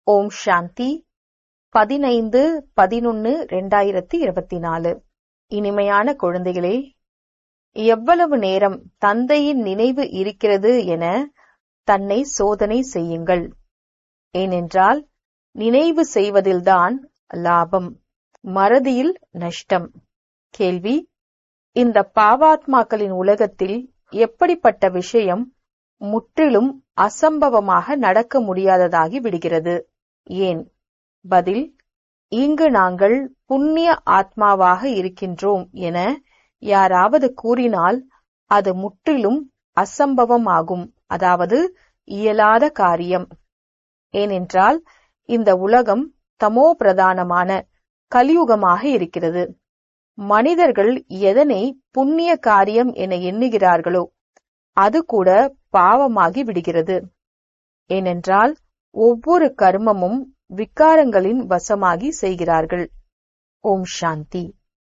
ஓம் சாந்தி பதினைந்து பதினொன்னு ரெண்டாயிரத்தி இருபத்தி நாலு இனிமையான குழந்தைகளே எவ்வளவு நேரம் தந்தையின் நினைவு இருக்கிறது என தன்னை சோதனை செய்யுங்கள் ஏனென்றால் நினைவு செய்வதில்தான் லாபம் மறதியில் நஷ்டம் கேள்வி இந்த பாவாத்மாக்களின் உலகத்தில் எப்படிப்பட்ட விஷயம் முற்றிலும் அசம்பவமாக நடக்க முடியாததாகி விடுகிறது ஏன் பதில் இங்கு நாங்கள் புண்ணிய ஆத்மாவாக இருக்கின்றோம் என யாராவது கூறினால் அது முற்றிலும் அசம்பவமாகும் அதாவது இயலாத காரியம் ஏனென்றால் இந்த உலகம் தமோ பிரதானமான கலியுகமாக இருக்கிறது மனிதர்கள் எதனை புண்ணிய காரியம் என எண்ணுகிறார்களோ அது கூட பாவமாகி விடுகிறது ஏனென்றால் ஒவ்வொரு கர்மமும் விக்காரங்களின் வசமாகி செய்கிறார்கள் ஓம் சாந்தி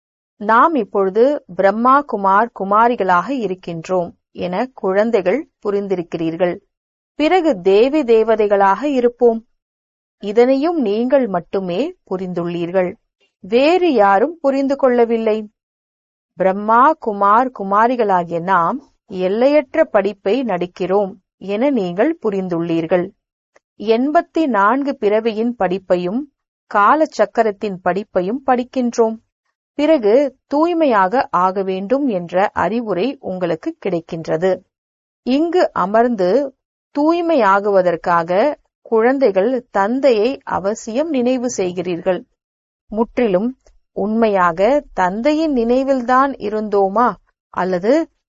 நாம் இப்பொழுது பிரம்மா குமார் குமாரிகளாக இருக்கின்றோம் என குழந்தைகள் புரிந்திருக்கிறீர்கள் பிறகு தேவி தேவதைகளாக இருப்போம் இதனையும் நீங்கள் மட்டுமே புரிந்துள்ளீர்கள் வேறு யாரும் புரிந்து கொள்ளவில்லை பிரம்மா குமார் குமாரிகளாகிய நாம் எல்லையற்ற படிப்பை நடிக்கிறோம் என நீங்கள் புரிந்துள்ளீர்கள் எண்பத்தி நான்கு பிறவியின் படிப்பையும் கால சக்கரத்தின் படிப்பையும் படிக்கின்றோம் பிறகு தூய்மையாக ஆக வேண்டும் என்ற அறிவுரை உங்களுக்கு கிடைக்கின்றது இங்கு அமர்ந்து தூய்மையாகுவதற்காக குழந்தைகள் தந்தையை அவசியம் நினைவு செய்கிறீர்கள் முற்றிலும் உண்மையாக தந்தையின் நினைவில்தான் இருந்தோமா அல்லது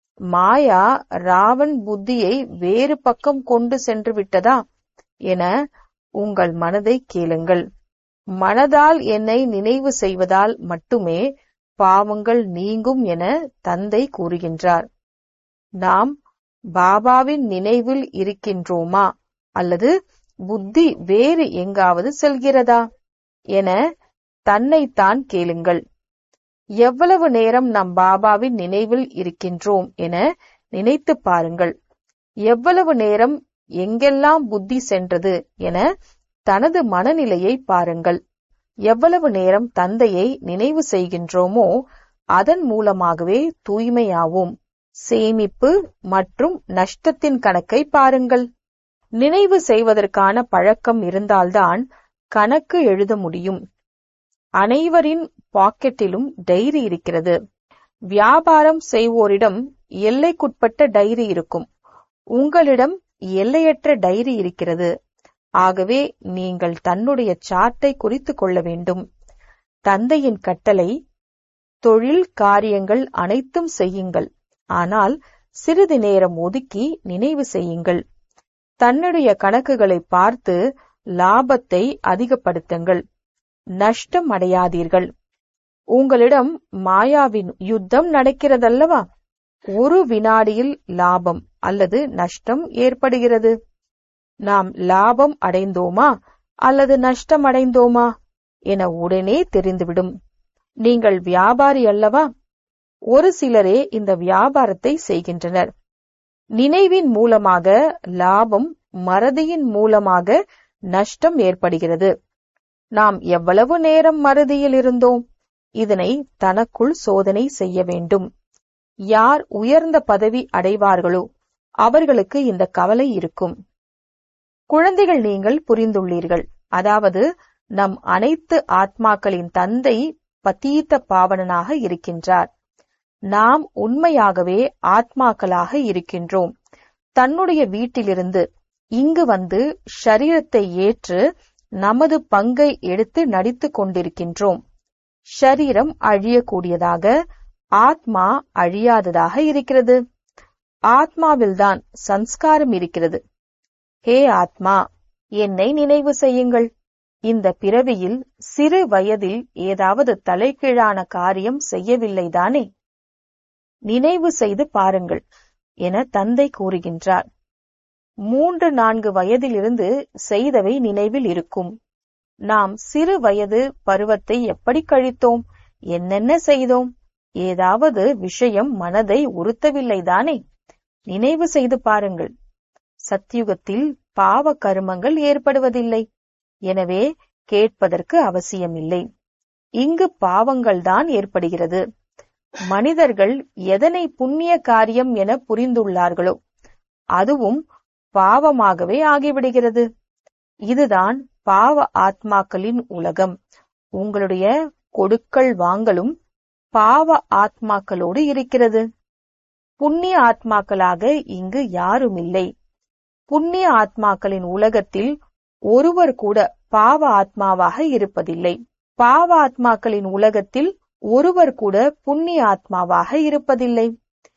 மாயா ராவன் புத்தியை வேறு பக்கம் கொண்டு சென்று விட்டதா என உங்கள் மனதை கேளுங்கள் மனதால் என்னை நினைவு செய்வதால் மட்டுமே பாவங்கள் நீங்கும் என தந்தை கூறுகின்றார் நாம் பாபாவின் நினைவில் இருக்கின்றோமா அல்லது புத்தி வேறு எங்காவது செல்கிறதா என தன்னைத்தான் கேளுங்கள் எவ்வளவு நேரம் நம் பாபாவின் நினைவில் இருக்கின்றோம் என நினைத்து பாருங்கள் எவ்வளவு நேரம் எங்கெல்லாம் புத்தி சென்றது என தனது மனநிலையை பாருங்கள் எவ்வளவு நேரம் தந்தையை நினைவு செய்கின்றோமோ அதன் மூலமாகவே தூய்மையாவோம் சேமிப்பு மற்றும் நஷ்டத்தின் கணக்கை பாருங்கள் நினைவு செய்வதற்கான பழக்கம் இருந்தால்தான் கணக்கு எழுத முடியும் அனைவரின் பாக்கெட்டிலும் டைரி இருக்கிறது வியாபாரம் செய்வோரிடம் எல்லைக்குட்பட்ட டைரி இருக்கும் உங்களிடம் எல்லையற்ற டைரி இருக்கிறது ஆகவே நீங்கள் தன்னுடைய சார்ட்டை குறித்து கொள்ள வேண்டும் தந்தையின் கட்டளை தொழில் காரியங்கள் அனைத்தும் செய்யுங்கள் ஆனால் சிறிது நேரம் ஒதுக்கி நினைவு செய்யுங்கள் தன்னுடைய கணக்குகளை பார்த்து லாபத்தை அதிகப்படுத்துங்கள் நஷ்டம் அடையாதீர்கள் உங்களிடம் மாயாவின் யுத்தம் நடக்கிறதல்லவா ஒரு வினாடியில் லாபம் அல்லது நஷ்டம் ஏற்படுகிறது நாம் லாபம் அடைந்தோமா அல்லது நஷ்டம் அடைந்தோமா என உடனே தெரிந்துவிடும் நீங்கள் வியாபாரி அல்லவா ஒரு சிலரே இந்த வியாபாரத்தை செய்கின்றனர் நினைவின் மூலமாக லாபம் மறதியின் மூலமாக நஷ்டம் ஏற்படுகிறது நாம் எவ்வளவு நேரம் மறதியில் இருந்தோம் இதனை தனக்குள் சோதனை செய்ய வேண்டும் யார் உயர்ந்த பதவி அடைவார்களோ அவர்களுக்கு இந்த கவலை இருக்கும் குழந்தைகள் நீங்கள் புரிந்துள்ளீர்கள் அதாவது நம் அனைத்து ஆத்மாக்களின் தந்தை பத்தீத்த பாவனனாக இருக்கின்றார் நாம் உண்மையாகவே ஆத்மாக்களாக இருக்கின்றோம் தன்னுடைய வீட்டிலிருந்து இங்கு வந்து ஷரீரத்தை ஏற்று நமது பங்கை எடுத்து நடித்துக் கொண்டிருக்கின்றோம் ஷரீரம் அழியக்கூடியதாக ஆத்மா அழியாததாக இருக்கிறது ஆத்மாவில்தான் சன்ஸ்காரம் இருக்கிறது ஹே ஆத்மா என்னை நினைவு செய்யுங்கள் இந்த பிறவியில் சிறு வயதில் ஏதாவது தலைகீழான காரியம் செய்யவில்லைதானே நினைவு செய்து பாருங்கள் என தந்தை கூறுகின்றார் மூன்று நான்கு வயதிலிருந்து செய்தவை நினைவில் இருக்கும் நாம் சிறு வயது பருவத்தை எப்படி கழித்தோம் என்னென்ன செய்தோம் ஏதாவது விஷயம் மனதை உறுத்தவில்லைதானே நினைவு செய்து பாருங்கள் சத்யுகத்தில் பாவ கருமங்கள் ஏற்படுவதில்லை எனவே கேட்பதற்கு அவசியமில்லை இங்கு பாவங்கள்தான் ஏற்படுகிறது மனிதர்கள் எதனை புண்ணிய காரியம் என புரிந்துள்ளார்களோ அதுவும் பாவமாகவே ஆகிவிடுகிறது இதுதான் பாவ ஆத்மாக்களின் உலகம் உங்களுடைய கொடுக்கல் வாங்கலும் பாவ ஆத்மாக்களோடு இருக்கிறது புண்ணிய ஆத்மாக்களாக இங்கு யாரும் இல்லை புண்ணிய ஆத்மாக்களின் உலகத்தில் ஒருவர் கூட பாவ ஆத்மாவாக இருப்பதில்லை பாவ ஆத்மாக்களின் உலகத்தில் ஒருவர் கூட புண்ணிய ஆத்மாவாக இருப்பதில்லை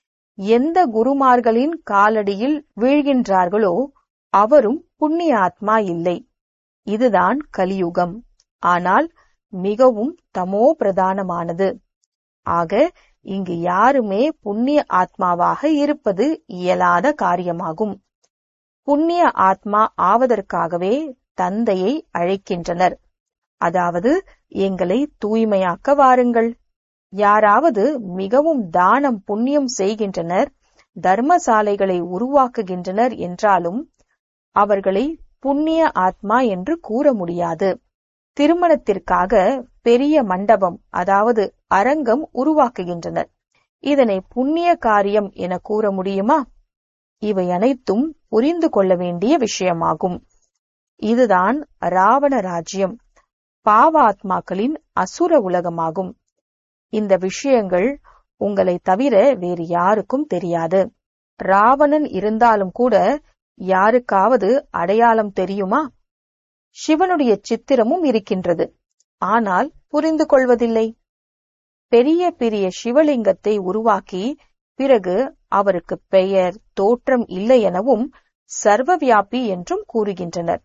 எந்த குருமார்களின் காலடியில் வீழ்கின்றார்களோ அவரும் புண்ணிய ஆத்மா இல்லை இதுதான் கலியுகம் ஆனால் மிகவும் தமோ பிரதானமானது ஆக இங்கு யாருமே புண்ணிய ஆத்மாவாக இருப்பது இயலாத காரியமாகும் புண்ணிய ஆத்மா ஆவதற்காகவே தந்தையை அழைக்கின்றனர் அதாவது எங்களை தூய்மையாக்க வாருங்கள் யாராவது மிகவும் தானம் புண்ணியம் செய்கின்றனர் தர்மசாலைகளை உருவாக்குகின்றனர் என்றாலும் அவர்களை புண்ணிய ஆத்மா என்று கூற முடியாது திருமணத்திற்காக பெரிய மண்டபம் அதாவது அரங்கம் உருவாக்குகின்றனர் இதனை புண்ணிய காரியம் என கூற முடியுமா இவை அனைத்தும் புரிந்து கொள்ள வேண்டிய விஷயமாகும் இதுதான் ராவண ராஜ்யம் பாவாத்மாக்களின் அசுர உலகமாகும் இந்த விஷயங்கள் உங்களை தவிர வேறு யாருக்கும் தெரியாது ராவணன் இருந்தாலும் கூட யாருக்காவது அடையாளம் தெரியுமா சிவனுடைய சித்திரமும் இருக்கின்றது ஆனால் புரிந்து கொள்வதில்லை பெரிய பெரிய சிவலிங்கத்தை உருவாக்கி பிறகு அவருக்கு பெயர் தோற்றம் இல்லை எனவும் சர்வவியாபி என்றும் கூறுகின்றனர்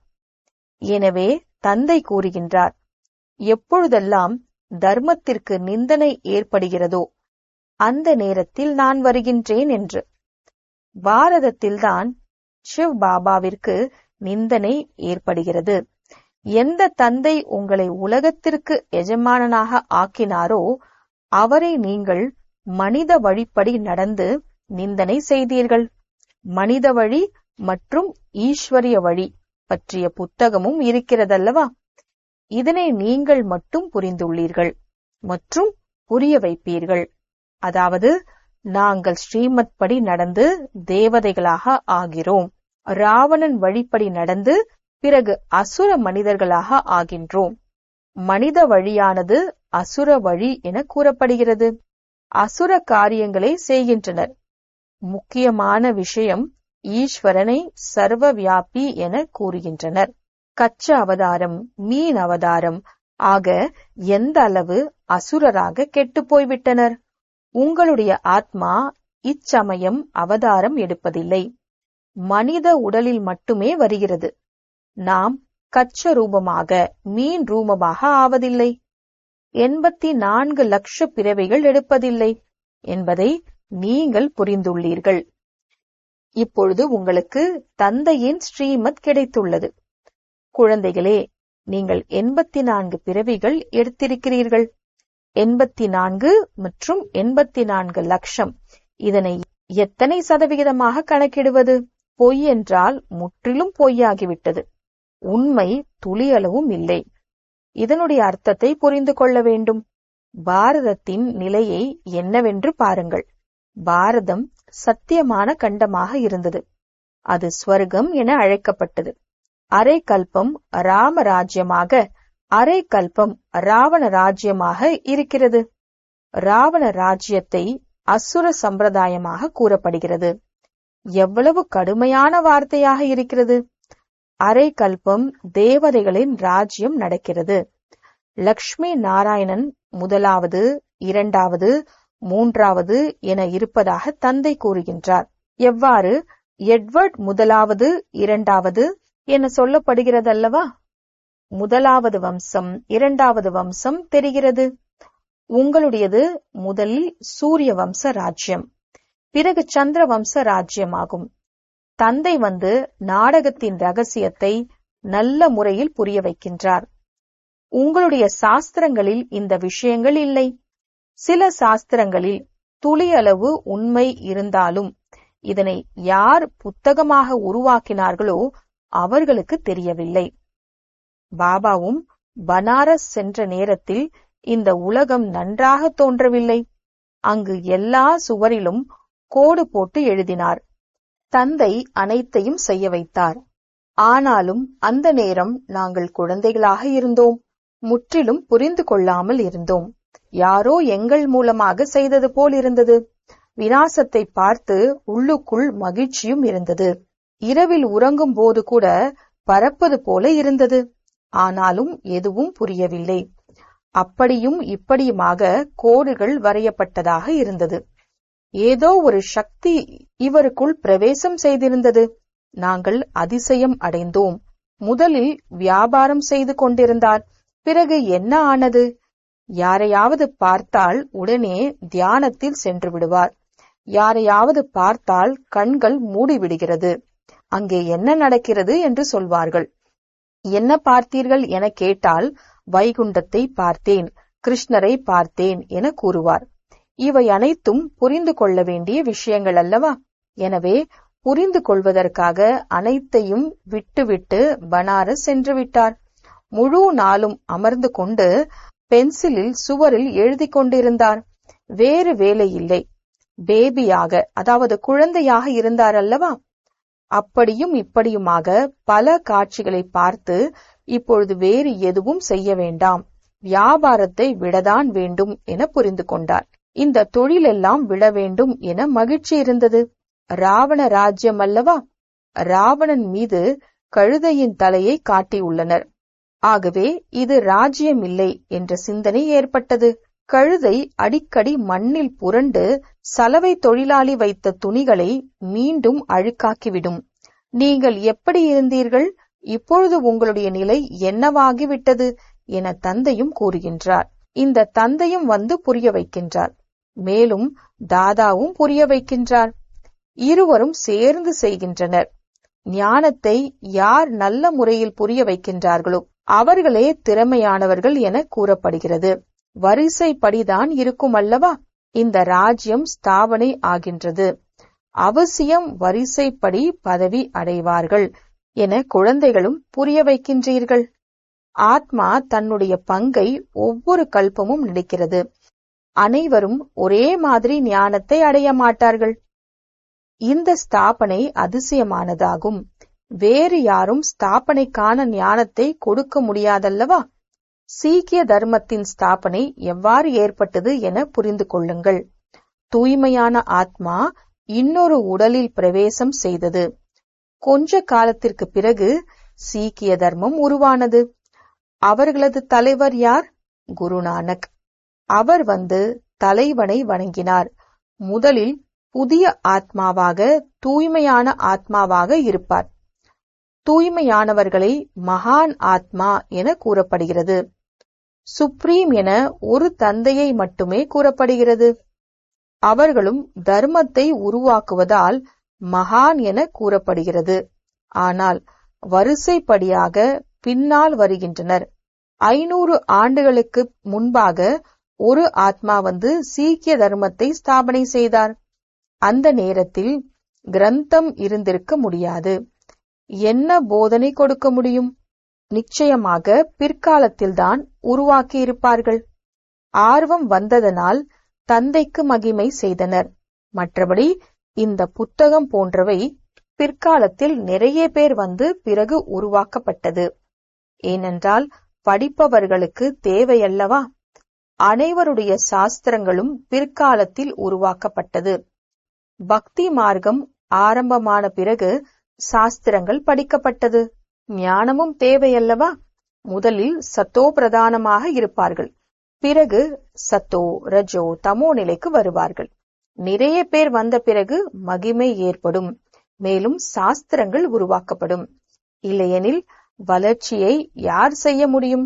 எனவே தந்தை கூறுகின்றார் எப்பொழுதெல்லாம் தர்மத்திற்கு நிந்தனை ஏற்படுகிறதோ அந்த நேரத்தில் நான் வருகின்றேன் என்று பாரதத்தில்தான் சிவ் பாபாவிற்கு நிந்தனை ஏற்படுகிறது எந்த தந்தை உங்களை உலகத்திற்கு எஜமானனாக ஆக்கினாரோ அவரை நீங்கள் மனித வழிப்படி நடந்து நிந்தனை செய்தீர்கள் மனித வழி மற்றும் ஈஸ்வரிய வழி பற்றிய புத்தகமும் இருக்கிறதல்லவா இதனை நீங்கள் மட்டும் புரிந்துள்ளீர்கள் மற்றும் புரிய வைப்பீர்கள் அதாவது நாங்கள் ஸ்ரீமத் படி நடந்து தேவதைகளாக ஆகிறோம் ராவணன் வழிப்படி நடந்து பிறகு அசுர மனிதர்களாக ஆகின்றோம் மனித வழியானது அசுர வழி என கூறப்படுகிறது அசுர காரியங்களை செய்கின்றனர் முக்கியமான விஷயம் ஈஸ்வரனை சர்வ வியாபி என கூறுகின்றனர் கச்ச அவதாரம் மீன் அவதாரம் ஆக எந்த அளவு அசுரராக கெட்டுப் போய்விட்டனர் உங்களுடைய ஆத்மா இச்சமயம் அவதாரம் எடுப்பதில்லை மனித உடலில் மட்டுமே வருகிறது நாம் கச்ச ரூபமாக மீன் ரூபமாக ஆவதில்லை எண்பத்தி நான்கு லட்ச பிறவைகள் எடுப்பதில்லை என்பதை நீங்கள் புரிந்துள்ளீர்கள் இப்பொழுது உங்களுக்கு தந்தையின் ஸ்ரீமத் கிடைத்துள்ளது குழந்தைகளே நீங்கள் எண்பத்தி நான்கு பிறவிகள் எடுத்திருக்கிறீர்கள் எண்பத்தி நான்கு மற்றும் எண்பத்தி நான்கு லட்சம் இதனை எத்தனை சதவிகிதமாக கணக்கிடுவது பொய் என்றால் முற்றிலும் பொய்யாகிவிட்டது உண்மை துளியளவும் இல்லை இதனுடைய அர்த்தத்தை புரிந்து கொள்ள வேண்டும் பாரதத்தின் நிலையை என்னவென்று பாருங்கள் பாரதம் சத்தியமான கண்டமாக இருந்தது அது ஸ்வர்க்கம் என அழைக்கப்பட்டது அரை கல்பம் ராம ராஜ்யமாக அரை கல்பம் ராவண ராஜ்யமாக இருக்கிறது ராவண ராஜ்யத்தை அசுர சம்பிரதாயமாக கூறப்படுகிறது எவ்வளவு கடுமையான வார்த்தையாக இருக்கிறது அரை கல்பம் தேவதைகளின் ராஜ்யம் நடக்கிறது லக்ஷ்மி நாராயணன் முதலாவது இரண்டாவது மூன்றாவது என இருப்பதாக தந்தை கூறுகின்றார் எவ்வாறு எட்வர்ட் முதலாவது இரண்டாவது என சொல்லப்படுகிறதல்லவா முதலாவது வம்சம் இரண்டாவது வம்சம் தெரிகிறது உங்களுடையது முதலில் சூரிய வம்ச ராஜ்யம் பிறகு சந்திர வம்ச ராஜ்யமாகும் தந்தை வந்து நாடகத்தின் ரகசியத்தை நல்ல முறையில் புரிய வைக்கின்றார் உங்களுடைய சாஸ்திரங்களில் இந்த விஷயங்கள் இல்லை சில சாஸ்திரங்களில் துளியளவு உண்மை இருந்தாலும் இதனை யார் புத்தகமாக உருவாக்கினார்களோ அவர்களுக்கு தெரியவில்லை பாபாவும் பனாரஸ் சென்ற நேரத்தில் இந்த உலகம் நன்றாக தோன்றவில்லை அங்கு எல்லா சுவரிலும் கோடு போட்டு எழுதினார் தந்தை அனைத்தையும் செய்ய வைத்தார் ஆனாலும் அந்த நேரம் நாங்கள் குழந்தைகளாக இருந்தோம் முற்றிலும் புரிந்து கொள்ளாமல் இருந்தோம் யாரோ எங்கள் மூலமாக செய்தது போல் இருந்தது வினாசத்தை பார்த்து உள்ளுக்குள் மகிழ்ச்சியும் இருந்தது இரவில் உறங்கும் போது கூட பறப்பது போல இருந்தது ஆனாலும் எதுவும் புரியவில்லை அப்படியும் இப்படியுமாக கோடுகள் வரையப்பட்டதாக இருந்தது ஏதோ ஒரு சக்தி இவருக்குள் பிரவேசம் செய்திருந்தது நாங்கள் அதிசயம் அடைந்தோம் முதலில் வியாபாரம் செய்து கொண்டிருந்தார் பிறகு என்ன ஆனது யாரையாவது பார்த்தால் உடனே தியானத்தில் சென்று விடுவார் யாரையாவது பார்த்தால் கண்கள் மூடிவிடுகிறது அங்கே என்ன நடக்கிறது என்று சொல்வார்கள் என்ன பார்த்தீர்கள் என கேட்டால் வைகுண்டத்தை பார்த்தேன் கிருஷ்ணரை பார்த்தேன் என கூறுவார் இவை அனைத்தும் புரிந்து கொள்ள வேண்டிய விஷயங்கள் அல்லவா எனவே புரிந்து கொள்வதற்காக அனைத்தையும் விட்டுவிட்டு பனாரஸ் சென்று விட்டார் முழு நாளும் அமர்ந்து கொண்டு பென்சிலில் சுவரில் எழுதி கொண்டிருந்தார் வேறு வேலை இல்லை பேபியாக அதாவது குழந்தையாக இருந்தார் அல்லவா அப்படியும் இப்படியுமாக பல காட்சிகளை பார்த்து இப்பொழுது வேறு எதுவும் செய்ய வேண்டாம் வியாபாரத்தை விடதான் வேண்டும் என புரிந்து கொண்டார் இந்த தொழிலெல்லாம் விட வேண்டும் என மகிழ்ச்சி இருந்தது ராவண ராஜ்யம் அல்லவா ராவணன் மீது கழுதையின் தலையை காட்டியுள்ளனர் ஆகவே இது ராஜ்யம் இல்லை என்ற சிந்தனை ஏற்பட்டது கழுதை அடிக்கடி மண்ணில் புரண்டு சலவை தொழிலாளி வைத்த துணிகளை மீண்டும் அழுக்காக்கிவிடும் நீங்கள் எப்படி இருந்தீர்கள் இப்பொழுது உங்களுடைய நிலை என்னவாகிவிட்டது என தந்தையும் கூறுகின்றார் இந்த தந்தையும் வந்து புரிய வைக்கின்றார் மேலும் தாதாவும் புரிய வைக்கின்றார் இருவரும் சேர்ந்து செய்கின்றனர் ஞானத்தை யார் நல்ல முறையில் புரிய வைக்கின்றார்களோ அவர்களே திறமையானவர்கள் என கூறப்படுகிறது வரிசைப்படிதான் இருக்கும் அல்லவா இந்த ராஜ்யம் ஸ்தாபனை ஆகின்றது அவசியம் வரிசைப்படி பதவி அடைவார்கள் என குழந்தைகளும் புரிய வைக்கின்றீர்கள் ஆத்மா தன்னுடைய பங்கை ஒவ்வொரு கல்பமும் நடிக்கிறது அனைவரும் ஒரே மாதிரி ஞானத்தை அடைய மாட்டார்கள் இந்த ஸ்தாபனை அதிசயமானதாகும் வேறு யாரும் ஸ்தாபனைக்கான ஞானத்தை கொடுக்க முடியாதல்லவா சீக்கிய தர்மத்தின் ஸ்தாபனை எவ்வாறு ஏற்பட்டது என புரிந்து கொள்ளுங்கள் தூய்மையான ஆத்மா இன்னொரு உடலில் பிரவேசம் செய்தது கொஞ்ச காலத்திற்கு பிறகு சீக்கிய தர்மம் உருவானது அவர்களது தலைவர் யார் குருநானக் அவர் வந்து தலைவனை வணங்கினார் முதலில் புதிய ஆத்மாவாக தூய்மையான ஆத்மாவாக இருப்பார் தூய்மையானவர்களை மகான் ஆத்மா என கூறப்படுகிறது சுப்ரீம் என ஒரு தந்தையை மட்டுமே கூறப்படுகிறது அவர்களும் தர்மத்தை உருவாக்குவதால் மகான் என கூறப்படுகிறது ஆனால் வரிசைப்படியாக பின்னால் வருகின்றனர் ஐநூறு ஆண்டுகளுக்கு முன்பாக ஒரு ஆத்மா வந்து சீக்கிய தர்மத்தை ஸ்தாபனை செய்தார் அந்த நேரத்தில் கிரந்தம் இருந்திருக்க முடியாது என்ன போதனை கொடுக்க முடியும் நிச்சயமாக பிற்காலத்தில்தான் உருவாக்கியிருப்பார்கள் ஆர்வம் வந்ததனால் தந்தைக்கு மகிமை செய்தனர் மற்றபடி இந்த புத்தகம் போன்றவை பிற்காலத்தில் நிறைய பேர் வந்து பிறகு உருவாக்கப்பட்டது ஏனென்றால் படிப்பவர்களுக்கு தேவையல்லவா அனைவருடைய சாஸ்திரங்களும் பிற்காலத்தில் உருவாக்கப்பட்டது பக்தி மார்க்கம் ஆரம்பமான பிறகு சாஸ்திரங்கள் படிக்கப்பட்டது ஞானமும் தேவையல்லவா முதலில் சத்தோ பிரதானமாக இருப்பார்கள் பிறகு சத்தோ ரஜோ தமோ நிலைக்கு வருவார்கள் நிறைய பேர் வந்த பிறகு மகிமை ஏற்படும் மேலும் சாஸ்திரங்கள் உருவாக்கப்படும் இல்லையெனில் வளர்ச்சியை யார் செய்ய முடியும்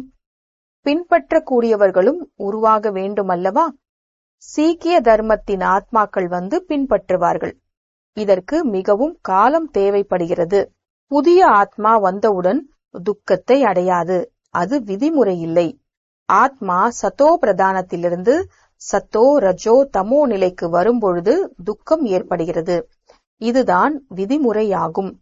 பின்பற்றக்கூடியவர்களும் உருவாக வேண்டுமல்லவா சீக்கிய தர்மத்தின் ஆத்மாக்கள் வந்து பின்பற்றுவார்கள் இதற்கு மிகவும் காலம் தேவைப்படுகிறது புதிய ஆத்மா வந்தவுடன் துக்கத்தை அடையாது அது விதிமுறை இல்லை ஆத்மா சத்தோ பிரதானத்திலிருந்து சத்தோ ரஜோ தமோ நிலைக்கு வரும்பொழுது துக்கம் ஏற்படுகிறது இதுதான் விதிமுறையாகும்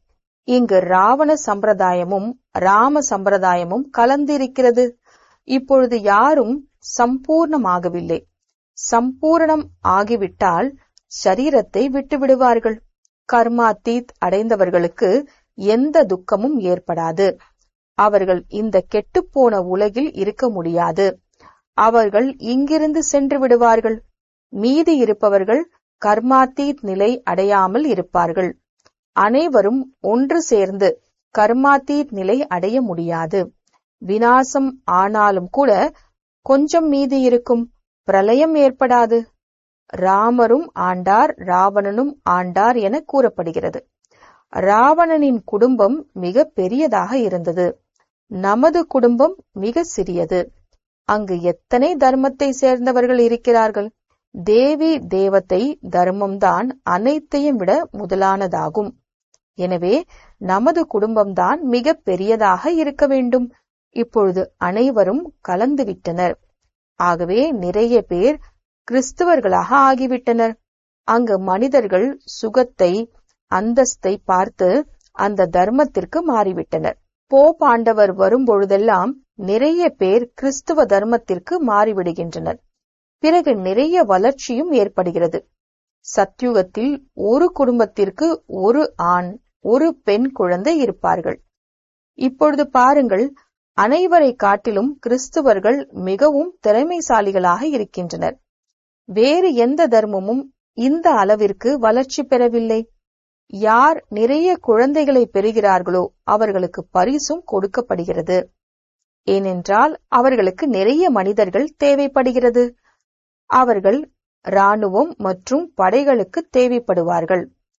இங்கு ராவண சம்பிரதாயமும் ராம சம்பிரதாயமும் கலந்திருக்கிறது இப்பொழுது யாரும் சம்பூர்ணமாகவில்லை சம்பூரணம் ஆகிவிட்டால் சரீரத்தை விட்டு விடுவார்கள் கர்மாத்தீத் அடைந்தவர்களுக்கு எந்த துக்கமும் ஏற்படாது அவர்கள் இந்த கெட்டுப்போன உலகில் இருக்க முடியாது அவர்கள் இங்கிருந்து சென்று விடுவார்கள் மீதி இருப்பவர்கள் கர்மாத்தீத் நிலை அடையாமல் இருப்பார்கள் அனைவரும் ஒன்று சேர்ந்து கர்மாத்தீத் நிலை அடைய முடியாது வினாசம் ஆனாலும் கூட கொஞ்சம் மீதி இருக்கும் பிரளயம் ஏற்படாது ராமரும் ஆண்டார் ராவணனும் ஆண்டார் என கூறப்படுகிறது ராவணனின் குடும்பம் மிக பெரியதாக இருந்தது நமது குடும்பம் மிக சிறியது அங்கு எத்தனை தர்மத்தை சேர்ந்தவர்கள் இருக்கிறார்கள் தேவி தேவத்தை தர்மம்தான் அனைத்தையும் விட முதலானதாகும் எனவே நமது குடும்பம்தான் மிக பெரியதாக இருக்க வேண்டும் இப்பொழுது அனைவரும் கலந்துவிட்டனர் ஆகவே நிறைய பேர் கிறிஸ்தவர்களாக ஆகிவிட்டனர் அங்கு மனிதர்கள் சுகத்தை அந்தஸ்தை பார்த்து அந்த தர்மத்திற்கு மாறிவிட்டனர் போப் ஆண்டவர் வரும்பொழுதெல்லாம் நிறைய பேர் கிறிஸ்துவ தர்மத்திற்கு மாறிவிடுகின்றனர் பிறகு நிறைய வளர்ச்சியும் ஏற்படுகிறது சத்யுகத்தில் ஒரு குடும்பத்திற்கு ஒரு ஆண் ஒரு பெண் குழந்தை இருப்பார்கள் இப்பொழுது பாருங்கள் அனைவரை காட்டிலும் கிறிஸ்துவர்கள் மிகவும் திறமைசாலிகளாக இருக்கின்றனர் வேறு எந்த தர்மமும் இந்த அளவிற்கு வளர்ச்சி பெறவில்லை யார் நிறைய குழந்தைகளை பெறுகிறார்களோ அவர்களுக்கு பரிசும் கொடுக்கப்படுகிறது ஏனென்றால் அவர்களுக்கு நிறைய மனிதர்கள் தேவைப்படுகிறது அவர்கள் இராணுவம் மற்றும் படைகளுக்கு தேவைப்படுவார்கள்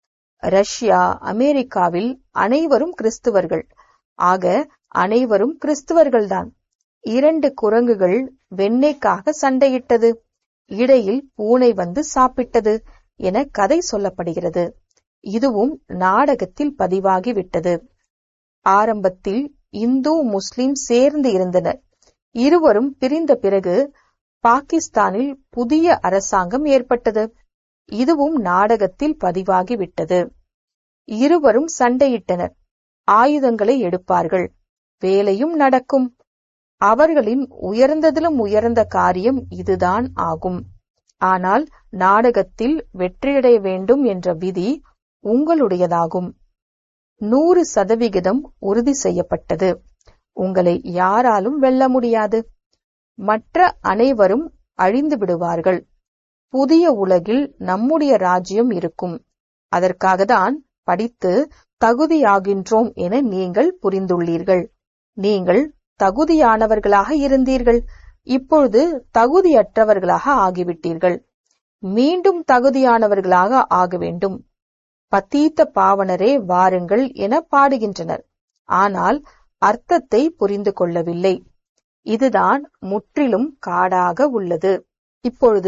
ரஷ்யா அமெரிக்காவில் அனைவரும் கிறிஸ்துவர்கள் ஆக அனைவரும் கிறிஸ்துவர்கள்தான் இரண்டு குரங்குகள் வெண்ணெய்க்காக சண்டையிட்டது இடையில் பூனை வந்து சாப்பிட்டது என கதை சொல்லப்படுகிறது இதுவும் நாடகத்தில் பதிவாகிவிட்டது ஆரம்பத்தில் இந்து முஸ்லிம் சேர்ந்து இருந்தனர் இருவரும் பிரிந்த பிறகு பாகிஸ்தானில் புதிய அரசாங்கம் ஏற்பட்டது இதுவும் நாடகத்தில் பதிவாகிவிட்டது இருவரும் சண்டையிட்டனர் ஆயுதங்களை எடுப்பார்கள் வேலையும் நடக்கும் அவர்களின் உயர்ந்ததிலும் உயர்ந்த காரியம் இதுதான் ஆகும் ஆனால் நாடகத்தில் வெற்றியடைய வேண்டும் என்ற விதி உங்களுடையதாகும் நூறு சதவிகிதம் உறுதி செய்யப்பட்டது உங்களை யாராலும் வெல்ல முடியாது மற்ற அனைவரும் அழிந்து விடுவார்கள் புதிய உலகில் நம்முடைய ராஜ்யம் இருக்கும் அதற்காகத்தான் படித்து தகுதியாகின்றோம் என நீங்கள் புரிந்துள்ளீர்கள் நீங்கள் தகுதியானவர்களாக இருந்தீர்கள் இப்பொழுது தகுதியற்றவர்களாக ஆகிவிட்டீர்கள் மீண்டும் தகுதியானவர்களாக ஆக வேண்டும் பத்தீத்த பாவனரே வாருங்கள் என பாடுகின்றனர் ஆனால் அர்த்தத்தை புரிந்து கொள்ளவில்லை இதுதான் முற்றிலும் காடாக உள்ளது இப்பொழுது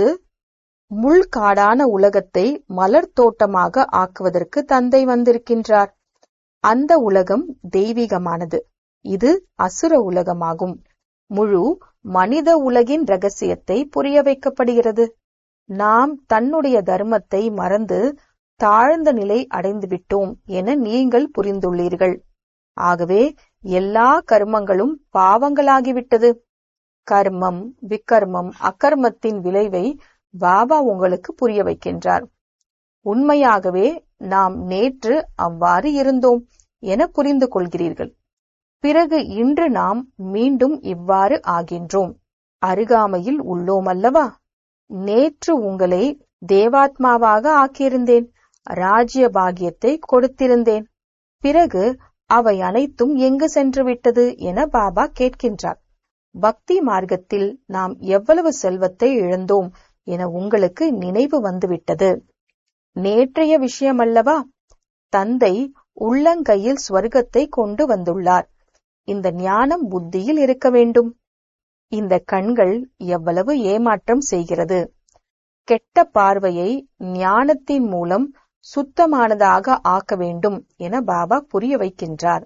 முள்காடான உலகத்தை மலர் தோட்டமாக ஆக்குவதற்கு தந்தை வந்திருக்கின்றார் அந்த உலகம் தெய்வீகமானது இது அசுர உலகமாகும் முழு மனித உலகின் ரகசியத்தை புரிய வைக்கப்படுகிறது நாம் தன்னுடைய தர்மத்தை மறந்து தாழ்ந்த நிலை அடைந்து விட்டோம் என நீங்கள் புரிந்துள்ளீர்கள் ஆகவே எல்லா கர்மங்களும் பாவங்களாகிவிட்டது கர்மம் விக்கர்மம் அக்கர்மத்தின் விளைவை பாபா உங்களுக்கு புரிய வைக்கின்றார் உண்மையாகவே நாம் நேற்று அவ்வாறு இருந்தோம் என புரிந்து கொள்கிறீர்கள் பிறகு இன்று நாம் மீண்டும் இவ்வாறு ஆகின்றோம் அருகாமையில் உள்ளோம் அல்லவா நேற்று உங்களை தேவாத்மாவாக ஆக்கியிருந்தேன் ராஜ்ய பாகியத்தை கொடுத்திருந்தேன் பிறகு அவை அனைத்தும் எங்கு சென்று விட்டது என பாபா கேட்கின்றார் பக்தி மார்க்கத்தில் நாம் எவ்வளவு செல்வத்தை இழந்தோம் என உங்களுக்கு நினைவு வந்துவிட்டது நேற்றைய விஷயமல்லவா தந்தை உள்ளங்கையில் ஸ்வர்க்கத்தை கொண்டு வந்துள்ளார் இந்த ஞானம் புத்தியில் இருக்க வேண்டும் இந்த கண்கள் எவ்வளவு ஏமாற்றம் செய்கிறது கெட்ட பார்வையை ஞானத்தின் மூலம் சுத்தமானதாக ஆக்க வேண்டும் என பாபா புரிய வைக்கின்றார்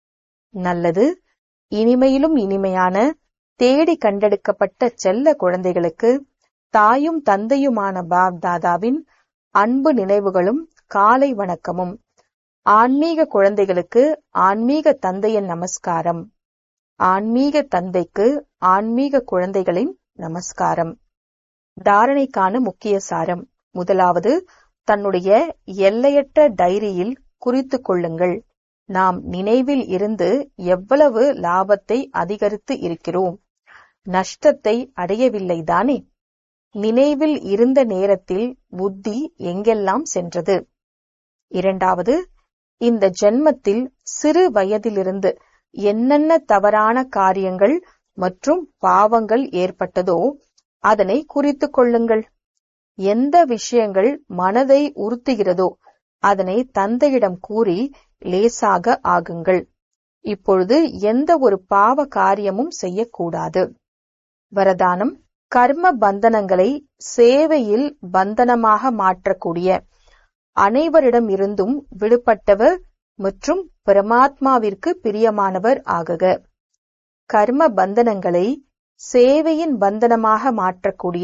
நல்லது இனிமையிலும் இனிமையான தேடி கண்டெடுக்கப்பட்ட செல்ல குழந்தைகளுக்கு தாயும் தந்தையுமான பாப் தாதாவின் அன்பு நினைவுகளும் காலை வணக்கமும் ஆன்மீக குழந்தைகளுக்கு ஆன்மீக தந்தையின் நமஸ்காரம் ஆன்மீக தந்தைக்கு ஆன்மீக குழந்தைகளின் நமஸ்காரம் தாரணைக்கான முக்கிய சாரம் முதலாவது தன்னுடைய எல்லையற்ற டைரியில் குறித்துக் கொள்ளுங்கள் நாம் நினைவில் இருந்து எவ்வளவு லாபத்தை அதிகரித்து இருக்கிறோம் நஷ்டத்தை அடையவில்லை தானே நினைவில் இருந்த நேரத்தில் புத்தி எங்கெல்லாம் சென்றது இரண்டாவது இந்த ஜென்மத்தில் சிறு வயதிலிருந்து என்னென்ன தவறான காரியங்கள் மற்றும் பாவங்கள் ஏற்பட்டதோ அதனை குறித்துக் கொள்ளுங்கள் எந்த விஷயங்கள் மனதை உறுத்துகிறதோ அதனை தந்தையிடம் கூறி லேசாக ஆகுங்கள் இப்பொழுது எந்த ஒரு பாவ காரியமும் செய்யக்கூடாது வரதானம் கர்ம பந்தனங்களை சேவையில் பந்தனமாக மாற்றக்கூடிய அனைவரிடம் இருந்தும் விடுபட்டவர் மற்றும் பரமாத்மாவிற்கு பிரியமானவர் ஆகுக கர்ம பந்தனங்களை சேவையின் பந்தனமாக மாற்றக்கூடிய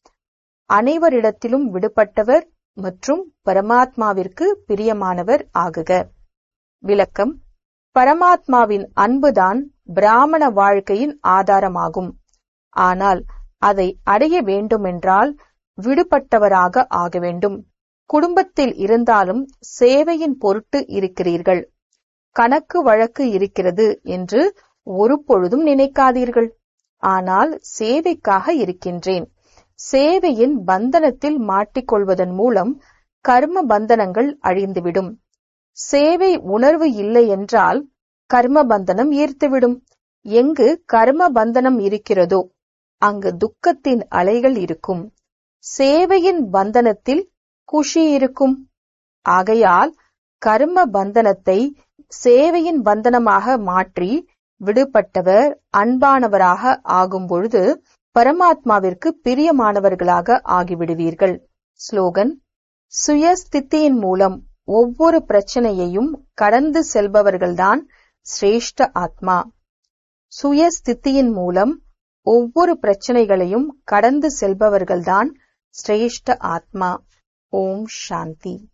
அனைவரிடத்திலும் விடுபட்டவர் மற்றும் பரமாத்மாவிற்கு பிரியமானவர் ஆகுக விளக்கம் பரமாத்மாவின் அன்புதான் பிராமண வாழ்க்கையின் ஆதாரமாகும் ஆனால் அதை அடைய வேண்டுமென்றால் விடுபட்டவராக ஆக வேண்டும் குடும்பத்தில் இருந்தாலும் சேவையின் பொருட்டு இருக்கிறீர்கள் கணக்கு வழக்கு இருக்கிறது என்று ஒரு பொழுதும் நினைக்காதீர்கள் ஆனால் சேவைக்காக இருக்கின்றேன் சேவையின் பந்தனத்தில் மாட்டிக்கொள்வதன் மூலம் கர்ம பந்தனங்கள் அழிந்துவிடும் சேவை உணர்வு இல்லை என்றால் கர்ம பந்தனம் ஈர்த்துவிடும் எங்கு கர்ம பந்தனம் இருக்கிறதோ அங்கு துக்கத்தின் அலைகள் இருக்கும் சேவையின் பந்தனத்தில் குஷி இருக்கும் ஆகையால் கர்ம பந்தனத்தை சேவையின் பந்தனமாக மாற்றி விடுபட்டவர் அன்பானவராக ஆகும் பொழுது பரமாத்மாவிற்கு பிரியமானவர்களாக ஆகிவிடுவீர்கள் ஸ்லோகன் சுயஸ்தித்தியின் மூலம் ஒவ்வொரு பிரச்சனையையும் கடந்து செல்பவர்கள்தான் சிரேஷ்ட ஆத்மா சுயஸ்தித்தியின் மூலம் ஒவ்வொரு பிரச்சனைகளையும் கடந்து செல்பவர்கள்தான் சிரேஷ்ட ஆத்மா ஓம் சாந்தி